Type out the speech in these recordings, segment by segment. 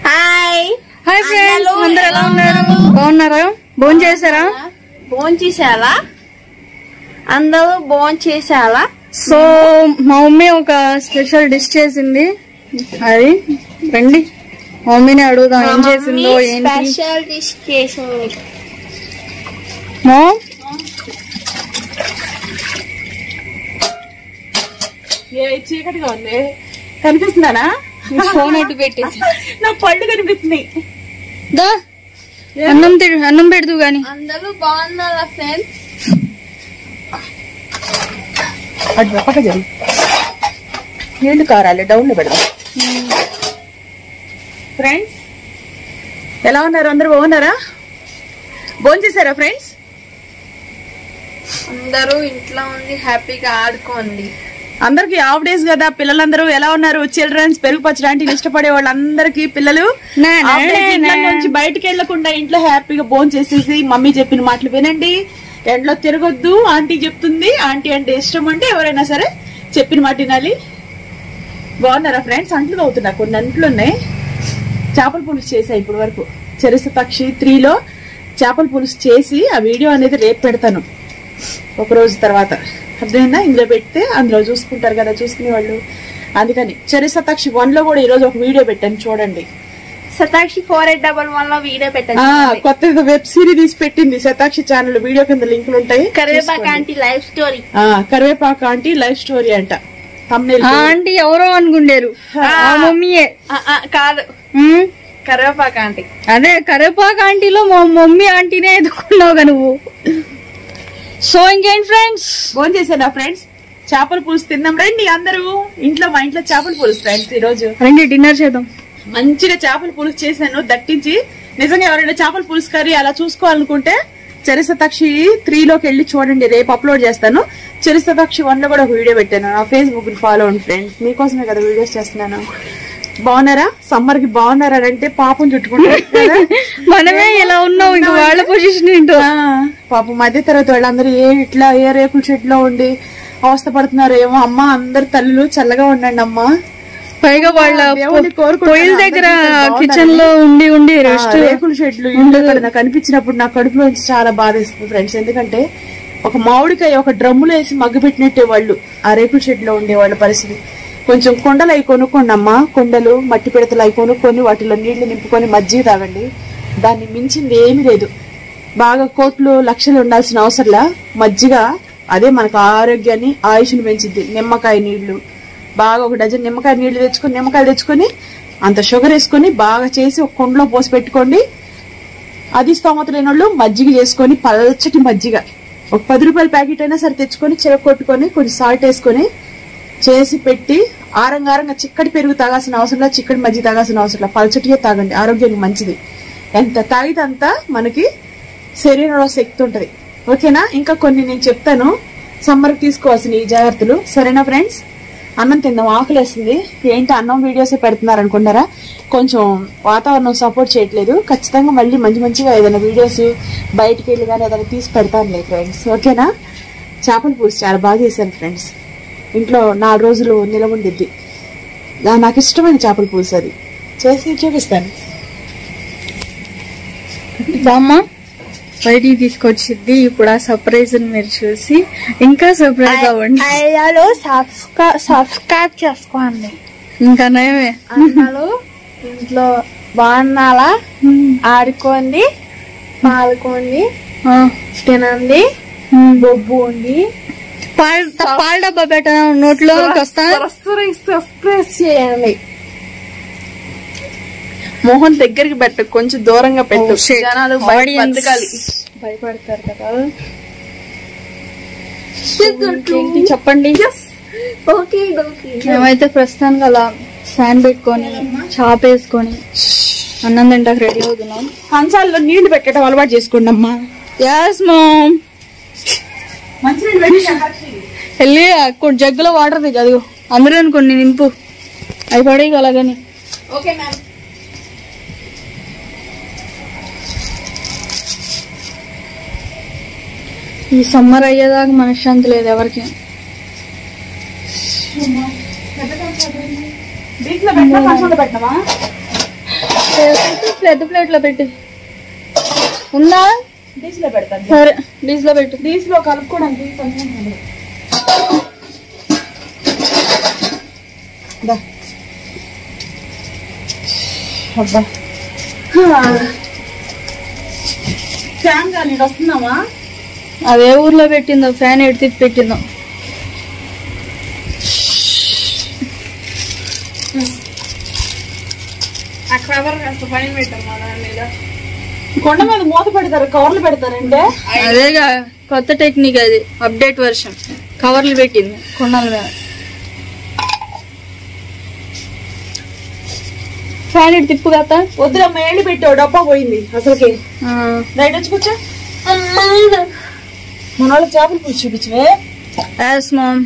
Hi hi friends అందరూ అందరు ఎలా ఎలా ఉన్నారు ఉన్నారు? బాగున్నారా భోజనం చేశారా భోజనం చేసేయాలా అందరూ భోజనం చేసేయాలా సో మా మమ్మీ ఒక స్పెషల్ డిష్ చేసింది అది రండి మా మమ్మీని అడుగుదాం ఏం చేసిందో ఏంటి స్పెషల్ డిష్ చేసింది మా ఏ చీకటిగా ఉంది కనిపిస్తున్నానా ఫోన్ అడ్డు పెట్టేసి నా పళ్ళు కనిపిస్తున్నాయి దా అన్నం తిడు అన్నం పెడదు గాని అందరూ బాగున్నారా ఫ్రెండ్స్ అటు పక్క జరి నీళ్లు కారాలి డౌన్ లో పెడదాం ఫ్రెండ్స్ ఎలా ఉన్నారు అందరు బాగున్నారా భోజనం చేశారా ఫ్రెండ్స్ అందరూ ఇంట్లో ఉండి హ్యాపీగా ఆడుకోండి అందరికి హాఫ్ డేస్ కదా పిల్లలందరూ ఎలా ఉన్నారు చిల్డ్రన్స్ పెరుగు పచ్చడానికి ఇష్టపడే వాళ్ళందరికీ పిల్లలు నా, నా, half days నా, ఇంట్లో నా. నుంచి బయటకు వెళ్లకుండా ఇంట్లో హ్యాపీగా భోజనం చేసేసి మమ్మీ చెప్పిన మాటలు వినండి ఎండలో తిరగొద్దు ఆంటీ చెప్తుంది ఆంటీ అంటే ఇష్టం అంటే ఎవరైనా సరే చెప్పిన మాట వినాలి బాగున్నారా ఫ్రెండ్స్ అంట్లు అవుతున్నా కొన్ని అంట్లు ఉన్నాయి చేపల పులుసు చేసా ఇప్పటి వరకు చెరుస పక్షి త్రీలో చేపల పులుసు చేసి ఆ వీడియో అనేది రేపు పెడతాను ఒక రోజు తర్వాత అర్థమైందా ఇందులో పెడితే అందులో చూసుకుంటారు కదా చూసుకునే వాళ్ళు అందుకని చెరి శతాక్షి వన్ లో కూడా ఈ రోజు ఒక వీడియో పెట్టాను చూడండి Satakshi four eight double one లో వీడియో ఆ పెట్టండి కొత్త వెబ్ సిరీస్ తీసి పెట్టింది శతాక్షి ఛానల్ వీడియో కింద లింకులు ఉంటాయి కరివేపాక చూసుకోండి. ఆంటీ లైఫ్ స్టోరీ ఆ, కరివేపాకు ఆంటీ లైఫ్ స్టోరీ అంట thumbnail ఆ కి. ఆంటీ ఎవరో అనుకుండారు ఆ మమ్మీయే కాదు ఉమ్, కరివేపాక ఆంటీ అదే కరేపాక ఆంటీలో మా మమ్మీ ఆంటీనే ఎదుర్కొన్నావుగా నువ్వు సో ఇంకేంటి ఫ్రెండ్స్ ఫోన్ చేశాను ఫ్రెండ్స్ చేపల పులుసు తిన్నాం రండి అందరూ ఇంట్లో మా ఇంట్లో చేపల పులుసు ఫ్రెండ్స్ ఈ రోజు రండి డిన్నర్ చేద్దాం మంచిగా చేపల పులుసు చేశాను దట్టించి నిజంగా ఎవరైనా చేపల పులుసు కర్రీ అలా చూసుకోవాలనుకుంటే చరిసతాక్షి త్రీలోకి వెళ్ళి చూడండి రేపు అప్లోడ్ చేస్తాను చరిసతాక్షి వన్ లో కూడా ఒక వీడియో పెట్టాను నా ఫేస్బుక్ ఫాలో అవ్వండి ఫ్రెండ్స్ మీకోసమే కదా వీడియోస్ చేస్తున్నాను బాగున్నారా సమ్మర్ కి బాగున్నారా అంటే పాపం చుట్టుకుంటారు కదా? మనమే ఇలా ఉన్నాం ఇంక వాళ్ళ పొజిషన్ ఏంటో ఆ, పాపం మధ్య తరగతి వాళ్ళందరూ ఏ ఇట్లా ఏ రేకుల షెడ్లో ఉండి అవస్థ పడుతున్నారు ఏమో అమ్మ అందరు తల్లులు చల్లగా ఉండండి అమ్మా పైగా వాళ్ళ దేవుణ్ణి కోరుకుంటాను. పొయ్యిల దగ్గర అందరికీ కిచెన్ లో ఉండి ఉండి ఆ, రెస్ట్ రేకుల షెడ్లు ఇల్లు ఇక్కడ నాకు కనిపించినప్పుడు నా కడుపులో నుంచి చాలా బాధేస్తుంది ఫ్రెండ్స్ ఎందుకంటే ఒక మామిడికాయ ఒక డ్రమ్ములో వేసి మగ్గు పెట్టినట్టే వాళ్ళు ఆ రేకుల షెడ్ లో ఉండే వాళ్ళ పరిస్థితి కొంచెం కొండలు అవి కొనుక్కోండి అమ్మా కొండలు మట్టి పిడతలు అవి కొనుక్కొని వాటిలో నీళ్లు నింపుకొని మజ్జిగ తాగండి దాన్ని మించింది ఏమీ లేదు బాగా కోట్లు లక్షలు ఉండాల్సిన అవసరంలా మజ్జిగ అదే మనకు ఆరోగ్యాన్ని ఆయుష్ని పెంచింది నిమ్మకాయ నీళ్లు బాగా ఒక డజన్ నిమ్మకాయ నీళ్లు తెచ్చుకొని నిమ్మకాయలు తెచ్చుకొని అంత షుగర్ వేసుకొని బాగా చేసి ఒక కుండలో పోసి పెట్టుకోండి అది స్తోమత లేని వాళ్ళు మజ్జిగ చేసుకొని పల్చటి మజ్జిగ ఒక పది రూపాయల ప్యాకెట్ అయినా సరే తెచ్చుకొని చిరగ కొట్టుకొని కొంచెం సాల్ట్ వేసుకొని చేసి పెట్టి ఆరంగారంగా చిక్కటి పెరుగు తాగాల్సిన అవసరం లేదు చిక్కటి మజ్జిగ తాగాల్సిన అవసరం లేదు పల్చటిగా తాగండి ఆరోగ్యానికి మంచిది ఎంత తాగితే అంత మనకి శరీరంలో శక్తి ఉంటది ఓకేనా ఇంకా కొన్ని నేను చెప్తాను సమ్మర్కి తీసుకోవాల్సిన ఈ జాగ్రత్తలు సరేనా ఫ్రెండ్స్ అన్నం తిందాం ఆకలేస్తుంది ఏంటి అన్నం వీడియోస్ పెడుతున్నారు అనుకున్నారా కొంచెం వాతావరణం సపోర్ట్ చేయట్లేదు ఖచ్చితంగా మళ్ళీ మంచి మంచిగా ఏదైనా వీడియోస్ బయటికి వెళ్ళి కానీ ఏదైనా తీసి పెడతానులే ఫ్రెండ్స్ ఓకేనా చేపల పులుసు చాలా బాగా చేశాను ఫ్రెండ్స్ ఇంట్లో నాలుగు రోజులు నిలవండిద్ది నా- నాకు ఇష్టమైన చేపల పులుసు అది చేసి చూపిస్తాను బామ్మ బయటికి తీసుకొచ్చిద్ది ఇప్పుడు ఆ సర్ప్రైజ్ మీరు చూసి ఇంకా సర్ప్రైజ్ అవ్వండి అయ్యాలో సబ్స్క్రైబ్ చేసుకోండి ఇంకా నయమే అందరూ ఇంట్లో బాగున్నారా ఆడుకోండి పాడుకోండి ఆ, తినండి ఉమ్. బొబ్బు ఉండి పాల పాల డబ్బా పెట్ట నోట్లో వస్తా సబ్స్క్రైబ్ చేయండి మోహన్ దగ్గరికి పెట్టు కొంచెం దూరంగా పెట్టు Oh, shit. జనాలు Audience. బతకాలి భయపడతారు కదా ఇంకేంటి చెప్పండి ఓకే ఓకే మేమైతే ప్రస్తుతానికి అలా ఫ్యాన్ పెట్టుకొని చాప్ వేసుకొని అన్నం తింటాక రెడీ అవుతున్నాం కంచాల్లో నీళ్లు పెట్టడం అలవాటు చేసుకోండి అమ్మా ఎస్ మామ్ వెళ్ళి అక్కడ జగ్గులో వాటర్ దిగు అదిగో అందరూ అనుకోండి నింపు అవి పడే అలాగని ఓకే మ్యామ్ ఈ సమ్మర్ అయ్యేదాకా మనశ్శాంతి లేదు ఎవరికి దీంట్లో పెట్టినా కంచంలో పెట్టినావా పెద్ద ప్లేట్ లో పెట్టి ఉందా డిష్లో పెడతాను సరే డిష్ లో పెట్టు డిష్లో కలుపుకోవడానికి కొంచెం ఉంది. దా. అబ్బా ఫ్యాన్ కానీ వస్తున్నావా అదే ఊర్లో పెట్టిందో ఫ్యాన్ ఎడి తిప్పి పెట్టిందో ఆ కవర్ కాస్త పైన పెట్టమ్మా దాని మీద కొండ మీద మూత పెడతారు కవర్లు పెడతారంటే అదేగా కొత్త టెక్నిక్ అది అప్డేట్ వర్షన్ కవర్లు పెట్టింది కొండల మీద ఫ్యాన్ ఇటు తిప్పు కదా వద్దురమ్మ ఏళ్ళు పెట్టావు డబ్బా పోయింది అసలుకి రైట్ వచ్చి కూర్చో మన వాళ్ళ చేపల పులుసు చూపించవే యాస్ మామ్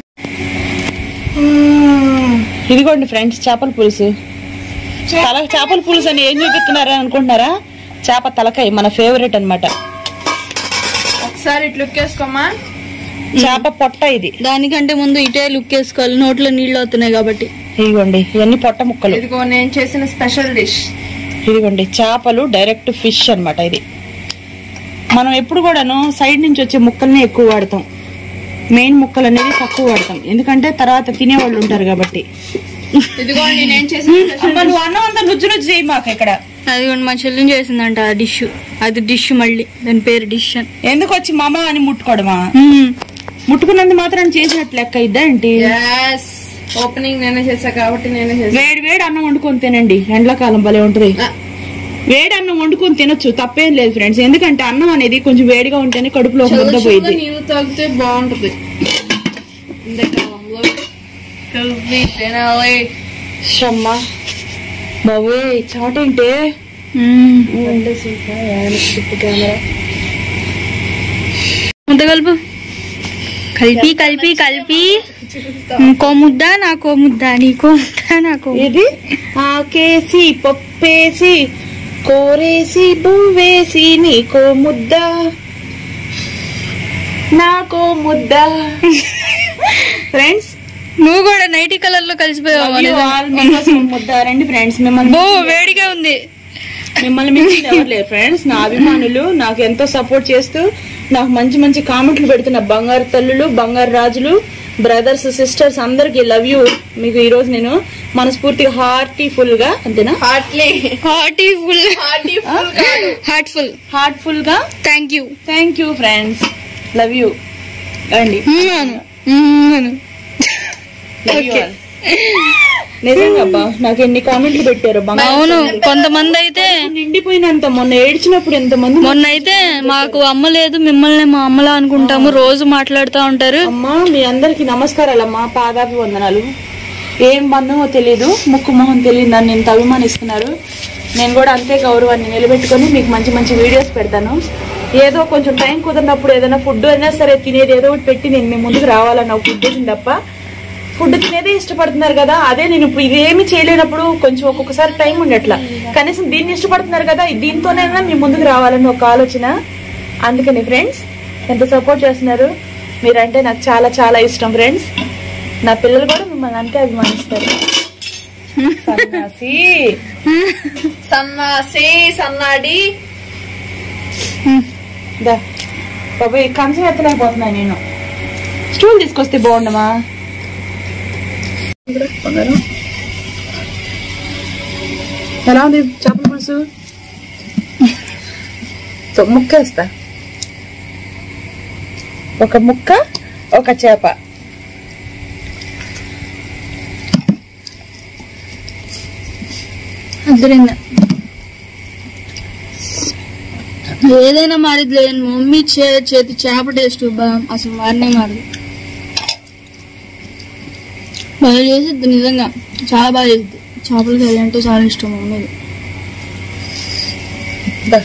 ఇదిగోండి ఫ్రెండ్స్ చేపల పులుసు తల చేపల పులుసు అని ఏం చూపిస్తున్నారా అనుకుంటున్నారా చేప తలకాయ మన ఫేవరెట్ అన్నమాట ఒకసారి ఇట్లా లుక్కేసుకోమా చేప పొట్ట ఇది దానికంటే ముందు ఇటే లుక్ వేసుకోవాలి నోట్లో నీళ్లు అవుతున్నాయి కాబట్టి ఇదిగోండి ఇవన్నీ పొట్ట ముక్కలు ఇదిగో నేను చేసిన స్పెషల్ డిష్ ఇదిగోండి చేపలు డైరెక్ట్ ఫిష్ అన్నమాట ఇది మనం ఎప్పుడు కూడాను సైడ్ నుంచి వచ్చే ముక్కల్ని ఎక్కువ వాడతాం మెయిన్ ముక్కలు అనేది తక్కువ వాడతాం ఎందుకంటే తర్వాత తినేవాళ్ళు ఉంటారు కాబట్టి ఇదిగో నేను చేసిన అమ్మ నువ్వు అన్నం అంతా నుజ్జు నుజ్జు చేయి మాకు ఇక్కడ అది కూడా మా చెల్లిని చేసిందంట ఆ డిష్ అది డిష్ మళ్ళీ దాని పేరు డిష్ అని ఎందుకు వచ్చి మామ అని ముట్టుకోవడమా మ్మ్. ముట్టుకున్నంత మాత్రం చేసినట్లు లెక్క ఇద్దా ఏంటి yes ఓపెనింగ్ నేనే చేసా కాబట్టి నేనే చేసా వేడి వేడి అన్నం వండుకొని తినండి ఎండాకాలం భలే ఉంటది ఆ. వేడి అన్నం వండుకొని తినొచ్చు తప్పేం లేదు ఫ్రెండ్స్ ఎందుకంటే అన్నం అనేది కొంచెం వేడిగా ఉంటేనే కడుపులో ఒక ముద్ద చల్ల పోయింది నీళ్ళు తాగితే బాగుంటది ఎండాకాలంలో కలిపి తినాలి షమ్మా బాబోయ్ చాటేంటే మ్మ్. ముద్ద కలుపు కలిపి కలిపి కలిపి ఇంకో ముద్ద నాకో ముద్ద నీకో ముద్ద నాకో ఇది ఆకేసి పప్పేసి కోరేసి బువ్వేసి నీకో ముద్ద నాకో ముద్ద ఫ్రెండ్స్ నువ్వు కూడా నైటీ కలర్ లో కలిసిపోయావు ముద్ద రండి ఫ్రెండ్స్ మిమ్మల్ని బో వేడిగా ఉంది మిమ్మల్ని మించింది ఎవరు లేరు ఫ్రెండ్స్ నా అభిమానులు నాకు ఎంతో సపోర్ట్ చేస్తూ నాకు మంచి మంచి కామెంట్లు పెడుతున్న బంగారు తల్లులు బంగారు రాజులు బ్రదర్స్ సిస్టర్స్ అందరికి లవ్ యూ మీకు ఈ రోజు నేను మనస్ఫూర్తిగా హార్టీ ఫుల్ గా అంతేనా heartily hearty full hearty full కాదు హార్ట్ ఫుల్ హార్ట్ ఫుల్ గా thank you thank you friends love you రండి Love you all. నిజంగా అబ్బా నాకు ఎన్ని కామెంట్లు పెట్టారు బంగారు అవును కొంతమంది అయితే నిండిపోయినంత మొన్న ఏడ్చినప్పుడు ఎంత మంది మొన్న అయితే మాకు అమ్మ లేదు మిమ్మల్ని మా అమ్మలా అనుకుంటాము రోజు మాట్లాడుతూ ఉంటారు అమ్మా మీ అందరికి నమస్కారాలమ్మా పాదాభి వందనాలు ఏం బంధమో తెలీదు ముక్కు మొహం తెలియదు నన్ను ఇంత అభిమానిస్తున్నారు నేను కూడా అంతే గౌరవాన్ని నిలబెట్టుకొని మీకు మంచి మంచి వీడియోస్ పెడతాను ఏదో కొంచెం టైం కుదిరినప్పుడు ఏదైనా ఫుడ్ అయినా సరే తినేది ఏదో ఒకటి పెట్టి నేను మీ ముందుకు రావాలన్న ఒక ఉద్దేశం తప్ప ఫుడ్ తినేదే ఇష్టపడుతున్నారు కదా అదే నేను ఇప్పుడు ఇదేమి చేయలేనప్పుడు కొంచెం ఒక్కొక్కసారి టైం ఉండట్లా కనీసం దీన్ని ఇష్టపడుతున్నారు కదా దీంతోనైనా మీ ముందుకు రావాలని ఒక ఆలోచన అందుకని ఫ్రెండ్స్ ఎంత సపోర్ట్ చేస్తున్నారు మీరంటే నాకు చాలా చాలా ఇష్టం ఫ్రెండ్స్ నా పిల్లలు కూడా మిమ్మల్ని అంతే అభిమానిస్తారు సన్యాసి. సన్నాసి సన్నాడి దా బాబు కంచం ఎత్తలేకపోతున్నా నేను స్టూల్ తీసుకొస్తే బాగుండమా ఎలా ఉంది చేపల పులుసు తో- ముక్క వేస్తా ఒక ముక్క ఒక చేప అద్దరిందా ఏదైనా మారిద్లే మమ్మీ చే చేతి చేప టేస్ట్ బా అసలు మారినే మారదు బాగా చేసిద్ది నిజంగా చాలా బాగా చేసిద్ది చేపల కర్రీ అంటే చాలా ఇష్టం మమ్మీది దా.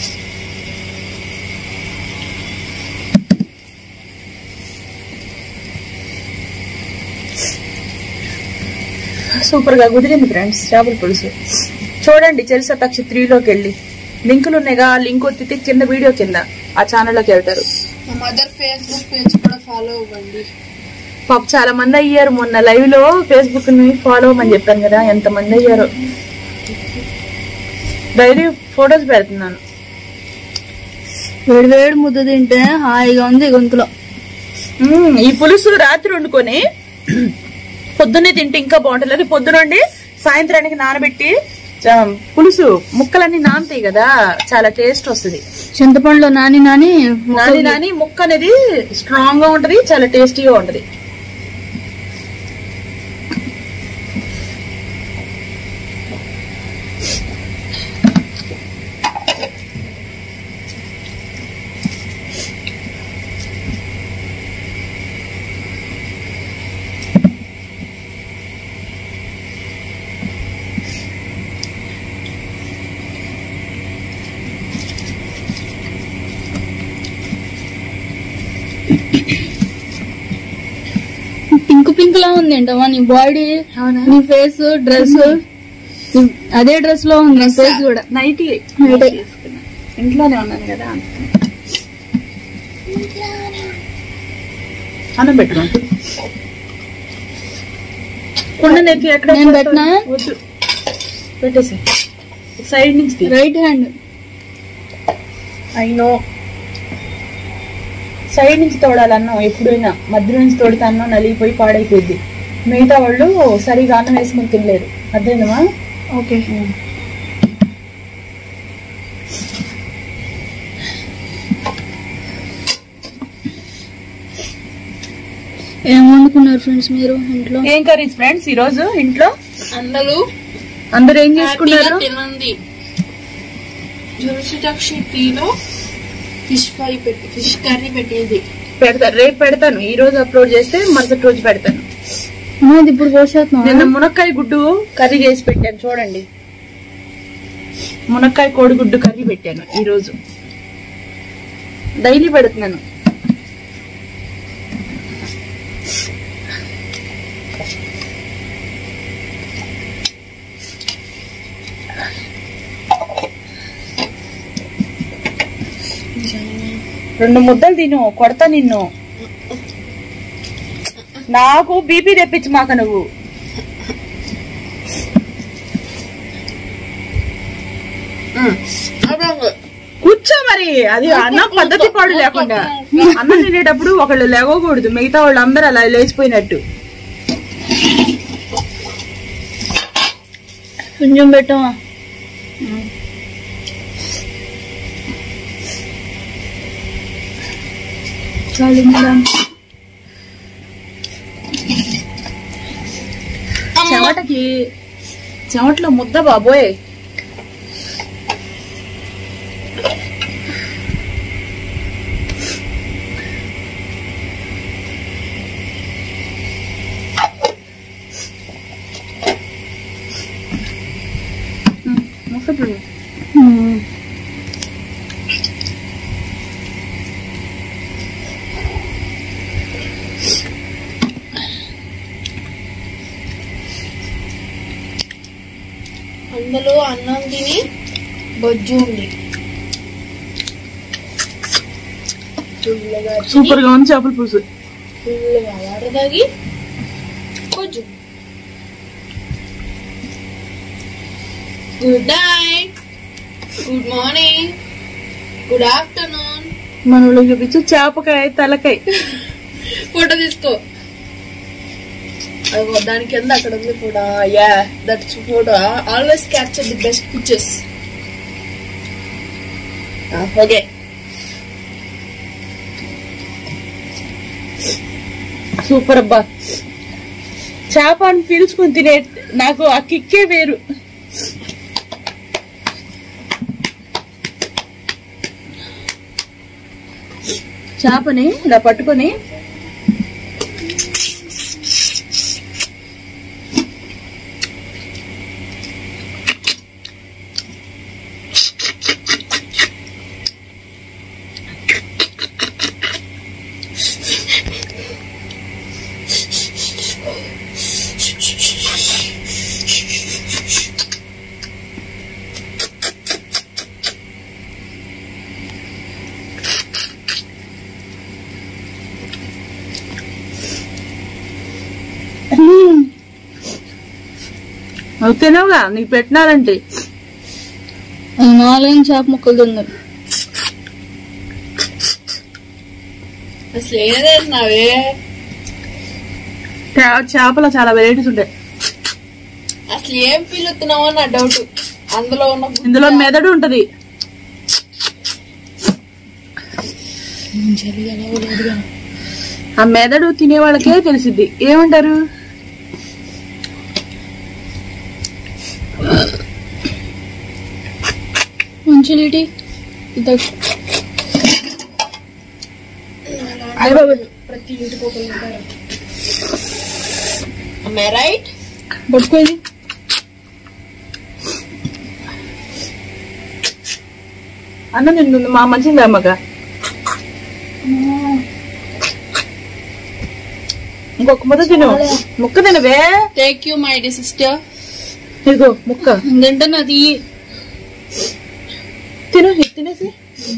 సూపర్ గా కుదిరింది ఫ్రెండ్స్ చేపల పులుసు చూడండి చెల్సా తక్ష త్రీలోకి వెళ్ళి లింకులు ఉన్నాయిగా ఆ లింక్ ఒత్తితే కింద వీడియో కింద ఆ ఛానల్లోకి వెళ్తారు మా మదర్ ఫేస్బుక్ పేజ్ కూడా ఫాలో అవ్వండి పాప చాలా మంది అయ్యారు మొన్న లైవ్ లో ఫేస్బుక్ ని ఫాలో అవ్వమని చెప్పాను కదా ఎంత మంది అయ్యారు డైలీ ఫొటోస్ పెడుతున్నాను వేడి వేడి ముద్ద తింటే హాయిగా ఉంది గొంతులో మ్మ్, ఈ పులుసు రాత్రి వండుకొని పొద్దున్నే తింటే ఇంకా బాగుంటుంది అది పొద్దునండి సాయంత్రానికి నానబెట్టి చ- పులుసు ముక్కలన్నీ నానతాయి కదా చాలా టేస్ట్ వస్తుంది చింతపండులో నాని నాని నాని నాని ముక్క అనేది స్ట్రాంగ్ గా ఉంటది చాలా టేస్టీగా ఉంటది పింక్ పింక్ లా ఉంది ఏంటమ్మా నీ బాడీ నీ ఫేస్ డ్రెస్ అదే డ్రెస్ లో ఉంది నీ ఫేస్ కూడా నైట్ Night. ఇంట్లోనే ఉన్నాను కదా అన్నం పెట్టుకోండి కుండ నెత్తి ఎక్కడ నేను పెట్టనా? వద్దు పెట్టేసి సైడ్ నుంచి తీ. Right hand I know side నుంచి తోడాలి అన్నం ఎప్పుడైనా మధ్య నుంచి తోడితే అన్నం నలిగిపోయి పాడైపోయింది మిగతా వాళ్ళు సరిగా అన్నం వేసుకుని తినలేరు అర్థమైందమ్మా ఓకే ఏం వండుకున్నారు ఫ్రెండ్స్ మీరు ఇంట్లో ఏం కర్రీస్ ఫ్రెండ్స్ ఈ రోజు ఇంట్లో అందరూ అందరు ఏం హ్యాపీగా చేసుకున్నారు తినండి జురుషిటాక్షి టీలో ఫిష్ ఫ్రై పెట్టి ఫిష్ కర్రీ పెట్టేది పెడతాను రేపు పెడతాను ఈ రోజు అప్లోడ్ చేస్తే మరుసటి రోజు పెడతాను అమ్మా, ఇది ఇప్పుడు కోసేస్తున్నావా? నిన్న మునక్కాయ గుడ్డు కర్రీ చేసి పెట్టాను చూడండి మునక్కాయ కోడిగుడ్డు కర్రీ పెట్టాను ఈ రోజు డైలీ పెడుతున్నాను రెండు ముద్దలు తిను కొడతా నిన్ను నాకు బీపీ తెప్పించు మాక నువ్వు కూర్చో మరి అది అన్నం పద్ధతి పాడు లేకుండా అన్నం తినేటప్పుడు ఒకళ్ళు లేవకూడదు మిగతా వాళ్ళు అందరూ అలా లేచిపోయినట్టు కొంచెం పెట్టమా చాలు మేడం చెమటకి చెమటలో ముద్ద బాబోయ్ ముసడు ఉమ్. అందులో అన్నం తిని బొజ్జు ఉంది ఫుల్గా సూపర్ గా ఉంది చేపల పులుసు ఫుల్గా వాటర్ తాగి బొజ్జు good night good morning good afternoon మన వాళ్ళకి చూపించు చేపకాయ తలకాయ ఫోటో తీసుకో అదిగో దాని కింద అక్కడ ఉంది photo yeah that's photo always capture the best pictures okay super అబ్బా చేప అని పీల్చుకుని తినే నాకు ఆ కిక్కే వేరు చేపని ఇలా పట్టుకొని నువ్వు తినవుగా నీకు పెట్టినారంటే నాలుగైదు చేప ముక్కలు తిన్నారు అసలు ఏదైనావే చేపలో చాలా వెరైటీస్ ఉంటాయి అసలు ఏం పిలుతున్నావో నా డౌట్ అందులో ఉన్న గుడ్డ- ఇందులో మెదడు ఉంటది ఆ మెదడు తినే వాళ్ళకే తెలిసిద్ది ఏమంటారు మంచి లీటి ఇద్దరు అయ్య బాబు ప్రతి ఇంటికి ఒకరు ఉంటారు Am I right? పట్టుకోది అన్న నిన్ను మా మంచిది అమ్మగా ఇంకొక ముద్ద తిను ముక్క తినవే thank you my dear sister ఇదిగో ముక్క ఏంటంటే నాది తిను ఇది తినేసి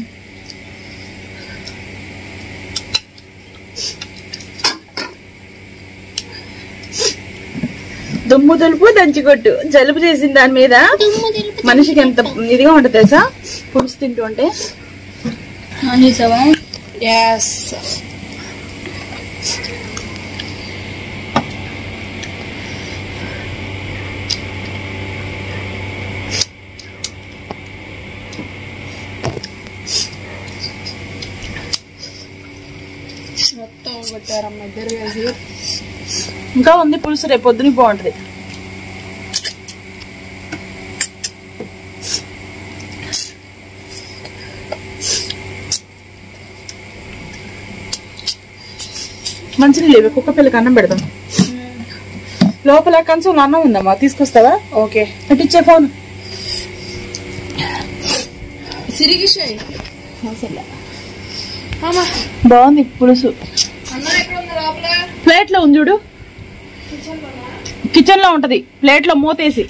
దుమ్ము దులుపు దంచికొట్టు జలుబు చేసింది దాని మీద మనిషికి ఎంత ఇదిగా ఉంటుంది తెలుసా పులుసు తింటూ ఉంటే ఆన్ చేసావా Yes. మొత్తం పెట్టారమ్మ ఇద్దరు కలిసి ఇంకా ఉంది పులుసు రేపు పొద్దున బాగుంటది మంచిగా లేవు కుక్క పిల్లకి అన్నం పెడదాం లోపల కంచం అన్నం ఉందమ్మా తీసుకొస్తావా ఓకే అటు ఇచ్చే ఫోన్ సిరిగిషాయి బాగుంది పులుసు అన్న ఎక్కడ ఉంది లోపల ప్లేట్ లో ఉంది చూడు కిచెన్ లో ఉంటది ప్లేట్ లో మూతేసి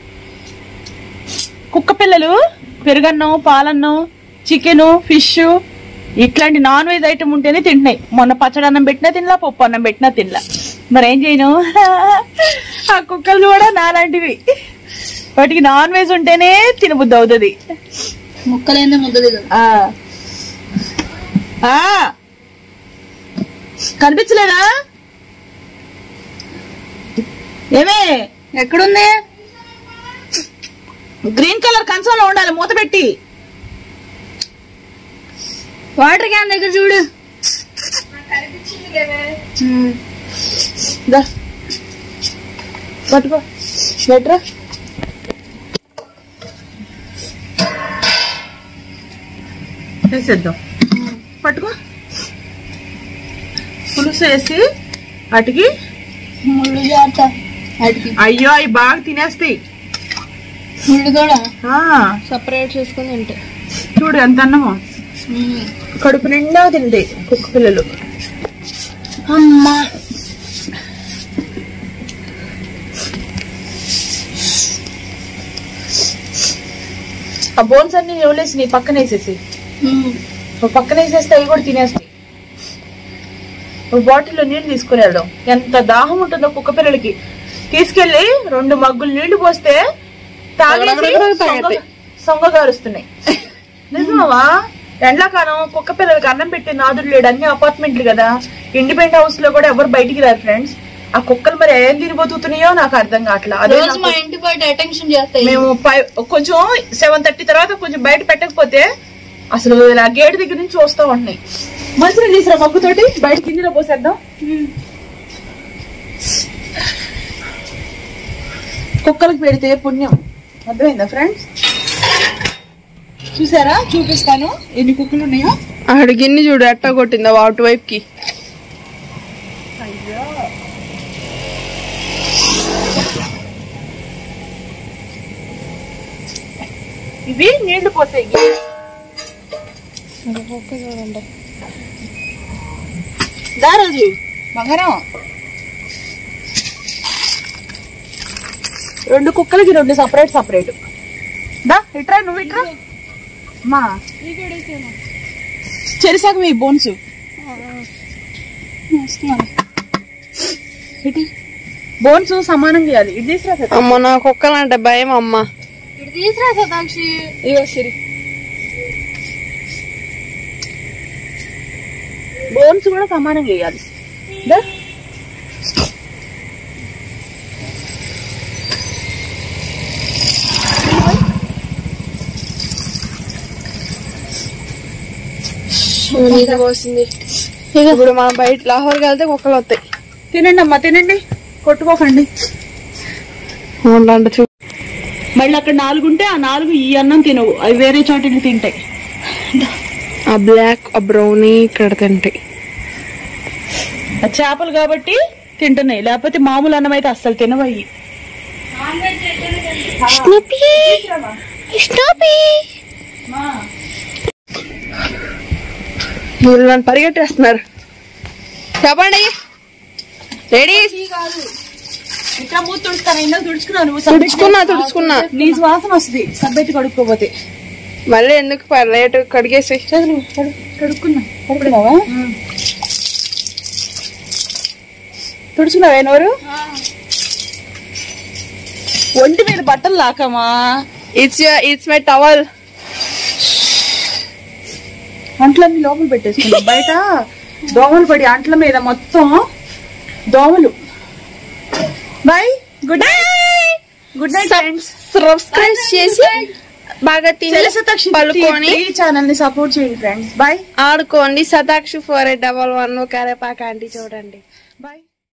కుక్క పిల్లలు పెరుగన్నం పాలన్నం చికెన్ ఫిష్ ఇట్లాంటి నాన్ వెజ్ ఐటమ్ ఉంటేనే తింటున్నాయి మొన్న పచ్చడి అన్నం పెట్టినా తినలా పప్పు అన్నం పెట్టినా తినలా మరేం చేయను ఆ కుక్కలు కూడా నాలాంటివి వాటికి నాన్ వెజ్ ఉంటేనే తినబుద్ధి అవుతుంది ముక్కలేందే ముద్ద దిగదు ఆ. ఆ. కనిపించలేదా ఏమే ఎక్కడుంది గ్రీన్ కలర్ కంచంలో ఉండాలి మూత పెట్టి వాటర్ క్యాన్ దగ్గర చూడు కనిపించింది లేవే దా. పట్టుకో బెటరా వేసేద్దాం పట్టుకో పులుసు వేసి వాటికి ముళ్ళు జాగ్రత్త వాటికి అయ్యో అవి బాగా తినేస్తాయి ముళ్ళు కూడా ఆ, సపరేట్ చేసుకుని ఉంటాయి చూడు ఎంత అన్నమో కడుపు నిండా తింటాయి కుక్క పిల్లలు అమ్మా ఆ బోన్స్ అన్ని ఎవలేసి నీ పక్కన వేసేసి ఒక పక్కన వేసేస్తే అవి కూడా తినేస్తాయి ఒక బాటిల్లో నీళ్లు తీసుకుని వెళ్దాం ఎంత దాహం ఉంటుందో కుక్క పిల్లలకి తీసుకెళ్లి రెండు మగ్గులు నీళ్లు పోస్తే తాగేసి సొంగ- సొంగగారుస్తున్నాయి నిజమా ఎండాకాలం కుక్క పిల్లలకి అన్నం పెట్టే నాదుడు లేడు అన్ని అపార్ట్మెంట్లు కదా ఇండిపెండెంట్ హౌస్ లో కూడా ఎవరు బయటికి రారు ఫ్రెండ్స్ ఆ కుక్కలు మరి ఏం తిని బతుకుతున్నాయో నాకు అర్థం కావట్లా అదే రోజు నాకు- మా ఇంటి బయట అటెన్షన్ చేస్తాయి మేము పై- కొంచెం సెవెన్ థర్టీ తర్వాత కొంచెం బయట పెట్టకపోతే అసలు ఇలా గేట్ దగ్గర నుంచి చూస్తూ ఉంటున్నాయి మంచిగా తీసురా మగ్గుతోటి బయట కిందిలో పోసేద్దాం కుక్కలకు పెడితే పుణ్యం అర్థమైందా ఫ్రెండ్స్ చూసారా చూపిస్తాను ఎన్ని కుక్కలు ఉన్నాయో ఆడ గిన్నె చూడు ఎట్టా కొట్టిందా అటు వైపుకి ఇవి నీళ్లు పోసాయి దారాజు బంగారం రెండు కుక్కలకి రెండు సపరేట్ సపరేట్ దా ఇట్రా నువ్వు ఇట్రా మా చెరిసాక మీ బోన్స్ ఇటు బోన్స్ సమానం చేయాలి ఇది తీసురా సరే. అమ్మ నా కుక్కలంటే భయం అమ్మ ఇటు తీసురా సతాక్షి ఇగో సిరి బోన్స్ కూడా సమానంగా వేయాలి దా. నీళ్ళు పోసింది ఇప్పుడు మనం బయట లాహోర్కి వెళ్తే కుక్కలు వస్తాయి తినండి అమ్మా తినండి కొట్టుకోకండి ఉండండి చూ మళ్ళీ అక్కడ నాలుగు ఉంటే ఆ నాలుగు ఈ అన్నం తినవు అవి వేరే చోట వెళ్ళి తింటాయి ఆ బ్లాక్ ఆ బ్రౌనీ ఇక్కడ తింటాయి ఆ చేపలు కాబట్టి తింటున్నాయి లేకపోతే మామూలు అన్నం అయితే అస్సలు తినవయ్యి వీళ్ళు నన్ను పరిగెట్టేస్తున్నారు చెప్పండి రెడీ ఇంకా మూత తుడుస్తాను ఇందాక తుడుచుకున్నావు నువ్వు తుడుచుకున్నా తుడుచుకున్నా నీసు వాసన వస్తుంది సబ్బెట్టి కడుక్కోపోతే మళ్ళీ ఎందుకు ప- లేట్ కడిగేసి కడుక్కున్నా కడుక్కున్నావా తుడుచుకున్నావా నోరు ఒంటి మీద బట్టలు లాకమా ఇట్స్ ఇట్స్ మై టవల్ అంట్లన్నీ లోపల పెట్టేసుకున్నాం బయట దోమలు పడి అంట్ల మీద మొత్తం దోమలు bye good night good night friends subscribe చేసి బాగా తిని పలుకొని ఈ ఛానల్ ని సపోర్ట్ చేయండి ఫ్రెండ్స్ బాయ్ ఆడుకోండి Satakshi four eight double one కరేపాక ఆంటీ చూడండి బాయ్